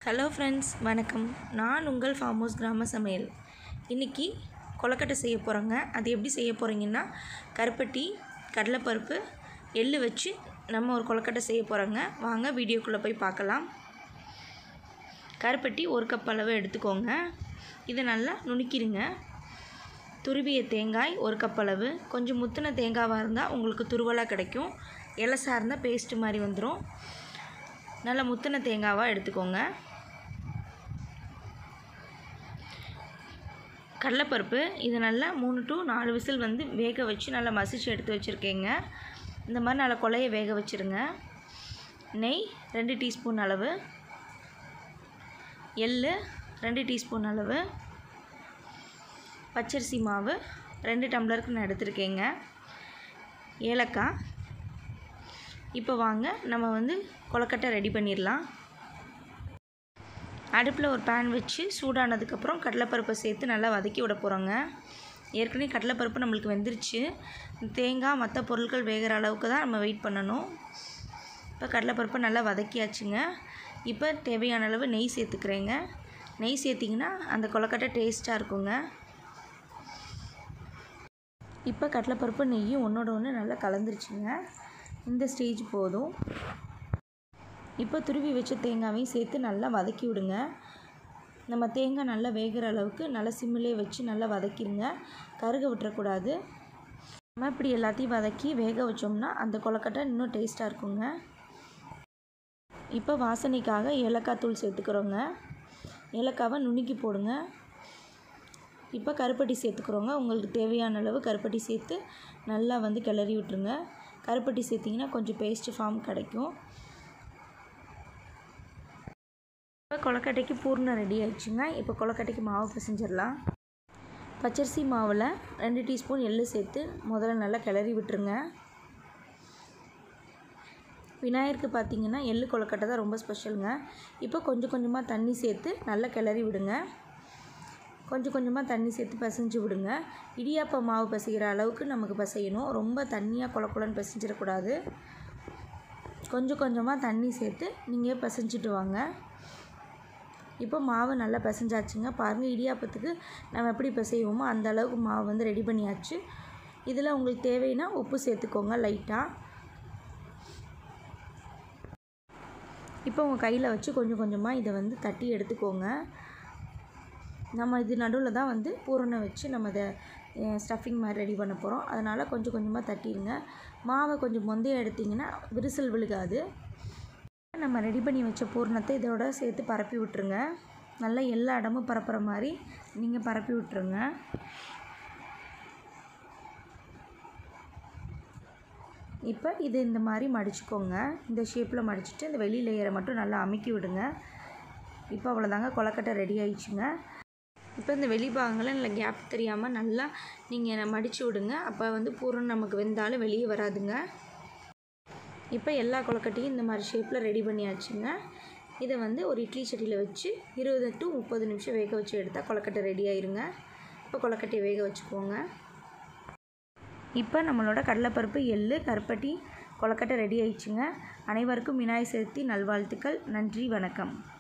hello friends வணக்கம் நான் உங்கள் ஃபார்ம் ஹவுஸ் கிராம சமையல் இன்றைக்கி கொலக்கட்டை செய்ய போகிறோங்க அது எப்படி செய்ய போகிறீங்கன்னா கருப்பட்டி கடலைப்பருப்பு எள்ளு வச்சு நம்ம ஒரு கொலக்கட்டை செய்ய போகிறோங்க வாங்க வீடியோக்குள்ளே போய் பார்க்கலாம் கருப்பட்டி ஒரு கப் அளவு எடுத்துக்கோங்க இதை நல்லா நுணுக்கிடுங்க துருவிய தேங்காய் ஒரு கப் அளவு கொஞ்சம் முத்தின தேங்காவாக இருந்தால் உங்களுக்கு துருவலாக கிடைக்கும் இலசா இருந்தால் பேஸ்ட்டு மாதிரி வந்துடும் நல்லா முத்தின தேங்காவாக எடுத்துக்கோங்க கடலைப்பருப்பு இது நல்லா மூணு டு நாலு விசில் வந்து வேக வச்சு நல்லா மசிச்சு எடுத்து வச்சுருக்கேங்க இந்த மாதிரி நல்லா கொலைய வேக வச்சுருங்க நெய் ரெண்டு டீஸ்பூன் அளவு எள் ரெண்டு டீஸ்பூன் அளவு பச்சரிசி மாவு ரெண்டு டம்ளருக்கு நான் எடுத்திருக்கேங்க ஏலக்காய் இப்போ வாங்க நம்ம வந்து கொலக்கட்டை ரெடி பண்ணிடலாம் அடுப்பில் ஒரு பேன் வச்சு சூடானதுக்கப்புறம் கடலைப்பருப்பை சேர்த்து நல்லா வதக்கி விட போகிறோங்க ஏற்கனவே கடலைப்பருப்பு நம்மளுக்கு வெந்துருச்சு தேங்காய் மற்ற பொருட்கள் வேகிற அளவுக்கு தான் நம்ம வெயிட் பண்ணணும் இப்போ கடலைப்பருப்பை நல்லா வதக்கியாச்சுங்க இப்போ தேவையான அளவு நெய் சேர்த்துக்கிறேங்க நெய் சேர்த்திங்கன்னா அந்த கொலக்கட்டை டேஸ்ட்டாக இருக்குங்க இப்போ கடலைப்பருப்பு நெய்யும் ஒன்றோட ஒன்று நல்லா கலந்துருச்சுங்க இந்த ஸ்டேஜ் போதும் இப்போ துருவி வச்ச தேங்காவையும் சேர்த்து நல்லா வதக்கி விடுங்க நம்ம தேங்காய் நல்லா வேகிற அளவுக்கு நல்லா சிம்மிலே வச்சு நல்லா வதக்கிடுங்க கருக விட்டுறக்கூடாது நம்ம இப்படி எல்லாத்தையும் வதக்கி வேக வச்சோம்னா அந்த கொலக்கட்டை இன்னும் டேஸ்ட்டாக இருக்குங்க இப்போ வாசனைக்காக ஏலக்காய் தூள் சேர்த்துக்கிறோங்க ஏலக்காவை நுணுக்கி போடுங்க இப்போ கருப்பட்டி சேர்த்துக்கிறோங்க உங்களுக்கு தேவையான அளவு கருப்பட்டி சேர்த்து நல்லா வந்து கிளறி விட்டுருங்க கருப்பட்டி சேர்த்திங்கன்னா கொஞ்சம் பேஸ்ட்டு ஃபார்ம் கிடைக்கும் இப்போ கொலக்கட்டைக்கு பூர்ணம் ரெடி ஆயிடுச்சுங்க இப்போ கொலக்கட்டைக்கு மாவு பிசைஞ்சிடலாம் பச்சரிசி மாவில் ரெண்டு டீஸ்பூன் எள்ளு சேர்த்து முதல்ல நல்லா கிளறி விட்டுருங்க விநாயகருக்கு பார்த்தீங்கன்னா எள்ளு கொலக்கட்டை தான் ரொம்ப ஸ்பெஷலுங்க இப்போ கொஞ்சம் கொஞ்சமாக தண்ணி சேர்த்து நல்லா கிளறி விடுங்க கொஞ்சம் கொஞ்சமாக தண்ணி சேர்த்து பிசைஞ்சு விடுங்க இடியாப்ப மாவு பிசைகிற அளவுக்கு நமக்கு பிசையணும் ரொம்ப தண்ணியாக கொல கொலன்னு பிசைஞ்சிடக்கூடாது கொஞ்சம் கொஞ்சமாக தண்ணி சேர்த்து நீங்கள் பிசைஞ்சிட்டு வாங்க இப்போ மாவு நல்லா பிசைஞ்சாச்சுங்க பாருங்கள் இடியாப்பத்துக்கு நம்ம எப்படி பிசைவோமோ அந்த அளவுக்கு மாவு வந்து ரெடி பண்ணியாச்சு இதில் உங்களுக்கு தேவைன்னா உப்பு சேர்த்துக்கோங்க லைட்டாக இப்போ உங்கள் கையில் வச்சு கொஞ்சம் கொஞ்சமாக இதை வந்து தட்டி எடுத்துக்கோங்க நம்ம இது நடுவில் தான் வந்து பூரணை வச்சு நம்ம இதை ஸ்டஃபிங் மாதிரி ரெடி பண்ண போகிறோம் அதனால் கொஞ்சம் கொஞ்சமாக தட்டிடுங்க மாவை கொஞ்சம் மொந்தைய எடுத்திங்கன்னா விரிசல் விழுகாது நம்ம ரெடி பண்ணி வச்ச பூரணத்தை இதோட சேர்த்து பரப்பி விட்டுருங்க நல்லா எல்லா இடமும் பரப்புகிற மாதிரி நீங்கள் பரப்பி விட்டுருங்க இப்போ இது இந்த மாதிரி மடிச்சுக்கோங்க இந்த ஷேப்பில் மடிச்சுட்டு இந்த வெளி லேயரை மட்டும் நல்லா அமுக்கி விடுங்க இப்போ அவ்வளோதாங்க கொலக்கட்டை ரெடி ஆயிடுச்சுங்க இப்போ இந்த வெளிப்பாகங்களை இல்லை கேப் தெரியாமல் நல்லா நீங்கள் மடித்து விடுங்க அப்போ வந்து பூரணம் நமக்கு வெந்தாலும் வெளியே வராதுங்க இப்போ எல்லா கொலக்கட்டையும் இந்த மாதிரி ஷேப்பில் ரெடி பண்ணியாச்சுங்க இதை வந்து ஒரு இட்லி சட்டியில் வச்சு இருபது டு முப்பது நிமிஷம் வேக வச்சு எடுத்தால் கொலக்கட்டை ரெடி ஆயிருங்க இப்போ கொலக்கட்டையை வேக வச்சுக்கோங்க இப்போ நம்மளோட கடலைப்பருப்பு எள்ளு கருப்பட்டி கொலக்கட்டை ரெடி ஆயிடுச்சுங்க அனைவருக்கும் விநாயகர் சதுர்த்தி நல்வாழ்த்துக்கள் நன்றி வணக்கம்